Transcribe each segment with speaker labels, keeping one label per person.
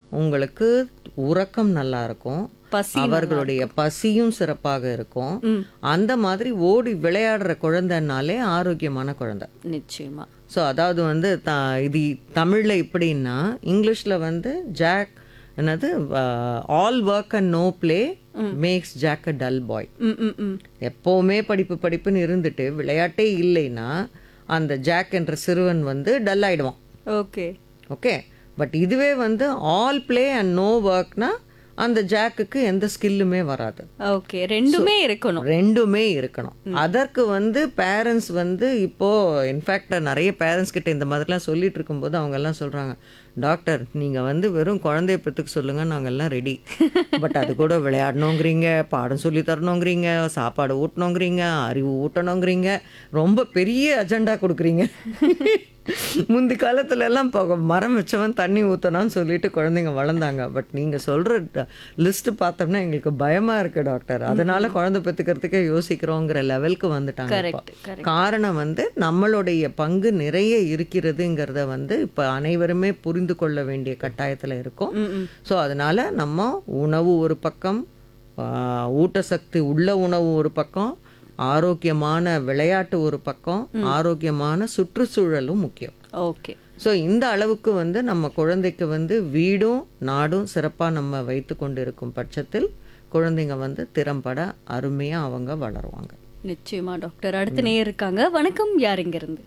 Speaker 1: உங்களுக்கு உறக்கம் நல்லா இருக்கும்
Speaker 2: பசி
Speaker 1: அவர்களுடைய பசியும் சிறப்பாக இருக்கும்
Speaker 2: ம்.
Speaker 1: அந்த மாதிரி ஓடி விளையாடுற குழந்தைனாலே ஆரோக்கியமான குழந்தை
Speaker 2: நிச்சயமா
Speaker 1: ஸோ அதாவது வந்து த இது தமிழில் இப்படின்னா இங்கிலீஷில் வந்து ஜாக் என்னது all work and no play makes Jack a dull boy
Speaker 2: ம் ம் ம்
Speaker 1: எப்போவுமே படிப்பு படிப்புன்னு இருந்துட்டு விளையாட்டே இல்லைன்னா அந்த ஜாக் என்ற சிறுவன் வந்து டல் ஆயிடுவான்
Speaker 2: ஓகே
Speaker 1: ஓகே பட் இதுவே வந்து ஆல் ப்ளே அண்ட் நோ ஒர்க்னா அந்த ஜாக்குக்கு எந்த ஸ்கில்லுமே வராது
Speaker 2: ஓகே ரெண்டுமே இருக்கணும்
Speaker 1: ரெண்டுமே இருக்கணும் அதற்கு வந்து பேரண்ட்ஸ் வந்து இப்போ இன்ஃபேக்ட் நிறைய பேரண்ட்ஸ் கிட்ட இந்த மாதிரிலாம் சொல்லிட்டு இருக்கும்போது அவங்க எல்லாம் சொல்றாங்க டாக்டர் நீங்க வந்து வெறும் குழந்தைய பெற்றுக்க சொல்லுங்க நாங்க எல்லாம் ரெடி பட் அது கூட விளையாடணுங்கிறீங்க பாடம் சொல்லி தரணுங்கிறீங்க சாப்பாடு ஊட்டணுங்கிறீங்க அறிவு ஊட்டணுங்கிறீங்க ரொம்ப பெரிய அஜெண்டா கொடுக்குறீங்க முந்தி காலத்துல எல்லாம் இப்போ மரம் வச்சவன் தண்ணி ஊத்தணும்னு சொல்லிட்டு குழந்தைங்க வளர்ந்தாங்க பட் நீங்க சொல்ற லிஸ்ட் பார்த்தோம்னா எங்களுக்கு பயமா இருக்கு டாக்டர் அதனால குழந்தை பெத்துக்கிறதுக்கே யோசிக்கிறோங்கிற லெவலுக்கு வந்துட்டாங்க இப்போ.
Speaker 2: கரெக்ட் கரெக்ட்
Speaker 1: காரணம் வந்து நம்மளுடைய பங்கு நிறைய இருக்கிறதுங்கிறத வந்து இப்போ அனைவருமே புரிந்து கொள்ள வேண்டிய கட்டாயத்துல இருக்கோம்
Speaker 2: ம் ம்
Speaker 1: ஸோ அதனால நம்ம உணவு ஒரு பக்கம் ஆ, ஊட்டசக்தி உள்ள உணவு ஒரு பக்கம் ஆரோக்கியமான விளையாட்டு ஒரு பக்கம் ஆரோக்கியமான சுற்றுச்சூழலும் முக்கியம்
Speaker 2: ஓகே
Speaker 1: ஸோ இந்த அளவுக்கு வந்து நம்ம குழந்தைக்கு வந்து வீடும் நாடும் சிறப்பாக நம்ம வைத்து கொண்டு இருக்கும் பட்சத்தில் குழந்தைங்க வந்து திறம்பட அருமையாக அவங்க வளருவாங்க
Speaker 2: நிச்சயமா டாக்டர் அடுத்த நேயர் இருக்காங்க வணக்கம் யார் இங்க இருந்து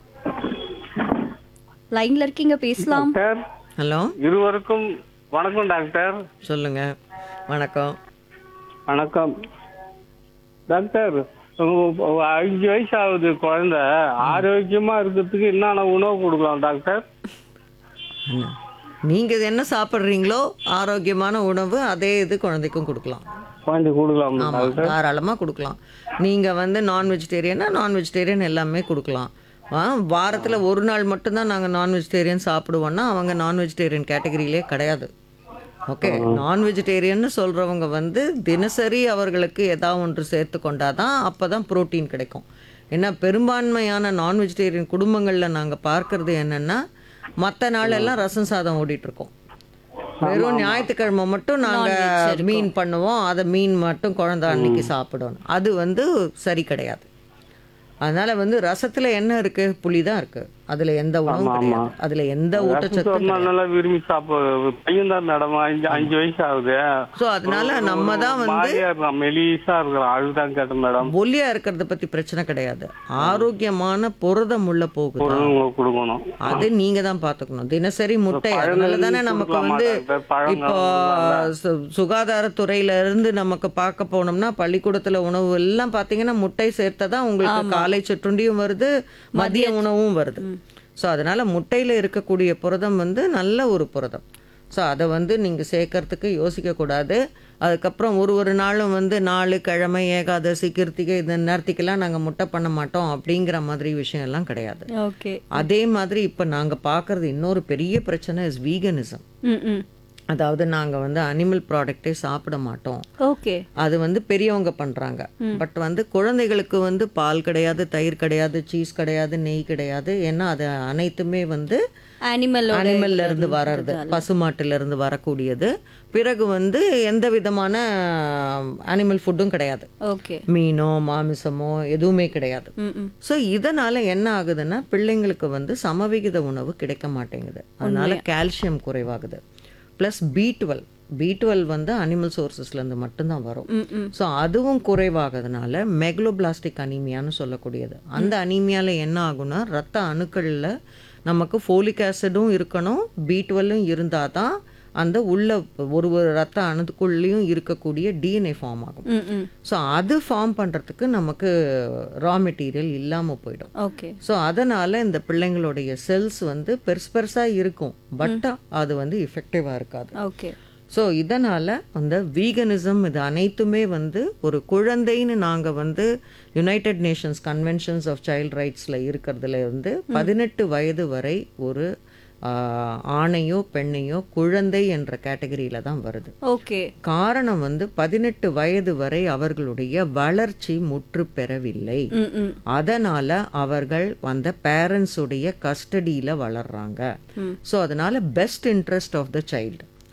Speaker 2: லைன்ல இருக்கீங்க பேசலாம்
Speaker 3: டாக்டர்
Speaker 1: ஹலோ
Speaker 3: இருவருக்கும் வணக்கம் டாக்டர்
Speaker 1: சொல்லுங்க வணக்கம்
Speaker 3: வணக்கம் டாக்டர் உங்க- உங்க அஞ்சு வயசு ஆகுது குழந்தை ஆரோக்கியமா இருக்கிறதுக்கு என்னென்ன உணவு கொடுக்கலாம் டாக்டர்
Speaker 1: அண்ணா, நீங்க என்ன சாப்பிட்றீங்களோ ஆரோக்கியமான உணவு அதே இது குழந்தைக்கும் கொடுக்கலாம்
Speaker 3: குழந்தை கொடுக்கலாம்
Speaker 1: ஆமா தாராளமாக கொடுக்கலாம் நீங்க வந்து நான் வெஜிடேரியனா நான் வெஜிடேரியன் எல்லாமே கொடுக்கலாம் ஆ, வாரத்துல ஒரு நாள் மட்டும்தான் நாங்க நான் வெஜிடேரியன் சாப்பிடுவோம்னா அவங்க நான் வெஜிடேரியன் கேட்டகரியிலே கிடையாது ஓகே நான் வெஜிடேரியன்னு சொல்றவங்க வந்து தினசரி அவர்களுக்கு ஏதாவது ஒன்று சேர்த்து கொண்டாதான் அப்பதான் புரோட்டீன் கிடைக்கும் ஏன்னா பெரும்பான்மையான நான் வெஜிடேரியன் குடும்பங்கள்ல நாங்க பார்க்கறது என்னன்னா மற்ற நாளெல்லாம் ரசம் சாதம் ஓடிட்டு இருக்கோம் வெறும் ஞாயிற்றுக்கிழமை மட்டும் நாங்க மீன் பண்ணுவோம் அதை மீன் மட்டும் குழந்தை அன்னைக்கு சாப்பிடணும் அது வந்து சரி கிடையாது அதனால வந்து ரசத்துல என்ன இருக்கு புளி தான் இருக்கு அதுல எந்த உணவும் கிடையாது அதுல எந்த ஊட்டச்சத்து
Speaker 3: சொன்னா நல்லா விரும்பி சாப்பிடு பையன் தான் மேடம் அஞ்சு அஞ்சு வயசு ஆகுது
Speaker 1: ஸோ அதனால நம்ம தான் வந்து
Speaker 3: மாதிரியா இருக்கான் மெலிசா இருக்கிறான் அதுதான் கேட்டேன் மேடம்
Speaker 1: ஒல்லியா இருக்கிறத பத்தி பிரச்சனை கிடையாது ஆரோக்கியமான புரதம் உள்ள போகுது
Speaker 3: பொருள் கொடுக்கணும்
Speaker 1: அது நீங்க தான் பாத்துக்கணும் தினசரி முட்டை அதனால தானே நமக்கு
Speaker 3: கொடுக்கலாமா
Speaker 1: வந்து
Speaker 3: டாக்டர்? பழங்கள்
Speaker 1: இப்போ சு- சுகாதாரத்துறையில இருந்து நமக்கு பார்க்க போனோம்னா பள்ளிக்கூடத்துல உணவு எல்லாம் பாத்தீங்கன்னா முட்டை சேர்த்ததான் உங்களுக்கு காலை சிற்றுண்டியும் வருது மதிய உணவும் வருது ஸோ அதனால முட்டையில இருக்கக்கூடிய புரதம் வந்து நல்ல ஒரு புரதம் ஸோ அதை வந்து நீங்கள் சேர்க்கறதுக்கு யோசிக்கக்கூடாது அதுக்கப்புறம் ஒரு ஒரு நாளும் வந்து நாலு கிழமை ஏகாதசி கிருத்திகை இந்த நேரத்துக்கெல்லாம் நாங்கள் முட்டை பண்ண மாட்டோம் அப்படிங்கிற மாதிரி விஷயம் எல்லாம் கிடையாது
Speaker 2: ஓகே
Speaker 1: அதே மாதிரி இப்போ நாங்கள் பார்க்கறது இன்னொரு பெரிய பிரச்சனை இஸ் வீகனிசம்
Speaker 2: ம் ம்
Speaker 1: அதாவது நாங்கள் வந்து அனிமல் ப்ராடக்டே சாப்பிட மாட்டோம்
Speaker 2: ஓகே
Speaker 1: அது வந்து பெரியவங்க பண்ணுறாங்க பட் வந்து குழந்தைகளுக்கு வந்து பால் கிடையாது தயிர் கிடையாது சீஸ் கிடையாது நெய் கிடையாது ஏன்னா அது அனைத்துமே வந்து
Speaker 2: அனிமல்
Speaker 1: அனிமல்ல இருந்து வர்றது பசுமாட்டுல இருந்து வரக்கூடியது பிறகு வந்து எந்த விதமான அனிமல் ஃபுட்டும் கிடையாது
Speaker 2: ஓகே
Speaker 1: மீனோ மாமிசமோ எதுவுமே கிடையாது
Speaker 2: ம் ம்
Speaker 1: ஸோ இதனால என்ன ஆகுதுன்னா பிள்ளைங்களுக்கு வந்து சமவிகித உணவு கிடைக்க மாட்டேங்குது அதனால கால்சியம் குறைவாகுது plus B twelve B twelve வந்து அனிமல் சோர்சஸ்லேருந்து மட்டும்தான் வரும்
Speaker 2: ம் ம்
Speaker 1: ஸோ அதுவும் குறைவாகிறதுனால மெக்லோபிளாஸ்டிக் அனீமியான்னு சொல்லக்கூடியது அந்த அனீமியாவில் என்ன ஆகும்னா ரத்த அணுக்களில் நமக்கு ஃபோலிக் ஆசிடும் இருக்கணும் பி டுவெல்லும் இருந்தால் தான் அந்த உள்ள ஒரு ஒரு ரத்த அணுக்குள்ளேயும் இருக்கக்கூடிய டிஎன்ஏ ஃபார்ம் ஆகும்
Speaker 2: ம் ம்
Speaker 1: ஸோ அது ஃபார்ம் பண்ணுறதுக்கு நமக்கு ரா மெட்டீரியல் இல்லாமல் போயிடும்
Speaker 2: ஓகே
Speaker 1: ஸோ அதனால் இந்த பிள்ளைங்களுடைய செல்ஸ் வந்து பெருசு பெருசாக இருக்கும் பட் அது வந்து இஃபெக்டிவாக இருக்காது
Speaker 2: ஓகே
Speaker 1: ஸோ இதனால் அந்த வீகனிசம் இது அனைத்துமே வந்து ஒரு குழந்தைன்னு நாங்கள் வந்து United Nations conventions of child ரைட்ஸில் இருக்கிறதுல வந்து பதினெட்டு வயது வரை ஒரு ஆஹ், ஆணையோ பெண்ணையோ குழந்தை என்ற கேட்டகரியில தான் வருது
Speaker 2: ஓகே
Speaker 1: காரணம் வந்து பதினெட்டு வயது வரை அவர்களுடைய வளர்ச்சி முற்று பெறவில்லை
Speaker 2: ம் ம்
Speaker 1: அதனால அவர்கள் அந்த பேரண்ட்ஸுடைய கஸ்டடியில் வளர்றாங்க ஸோ அதனால best interest of the child